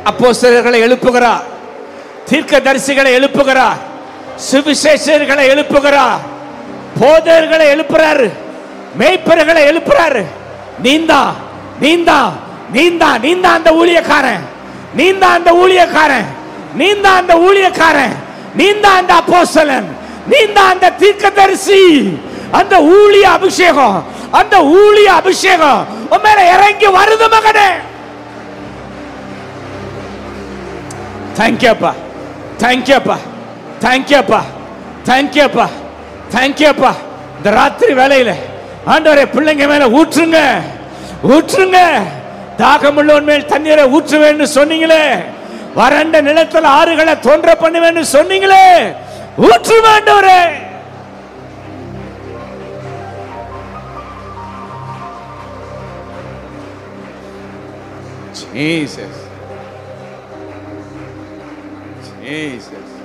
அப்போஸ்தலர்களை எழுப்புகிறார் தீர்க்கதரிசிகளை எழுப்புகிறார் சுவிசேஷர்களை எழுப்புகிறார் போதர்களை எழுப்புறாரு மேய்ப்பர்களை எழுப்புறாரு நீந்தா நீந்தா நீந்தா நீந்தா அந்த ஊழியக்காரன் நீந்தா அந்த ஊழியக்காரன் நீந்தா அந்த ஊழியக்காரன் நீந்தா அந்த அப்போஸ்தலன் நீந்தா அந்த தீர்க்கதரிசி அந்த ஊழிய அபிஷேகம் அந்த ஊழிய அபிஷேகம் உன் மேல இறங்கி வருது மகனே தேங்க்யூப்பா தேங்க்யூப்பா தேங்க்யூப்பா தேங்க்யூப்பா தேங்க்யூப்பா இந்த ராத்திரி வேலையில ஆண்டவரே பிள்ளைங்க மேல ஊற்றுங்க ஊற்றுங்க தாகமுள்ளவன் மேல் தண்ணீரை ஊற்றுவேன்னு சொன்னீங்களே வறண்ட நிலத்துல ஆறுகளை தோன்ற பண்ணுவேன்னு சொன்னீங்களே ஊற்று ஆண்டவரே Jesus. Jesus.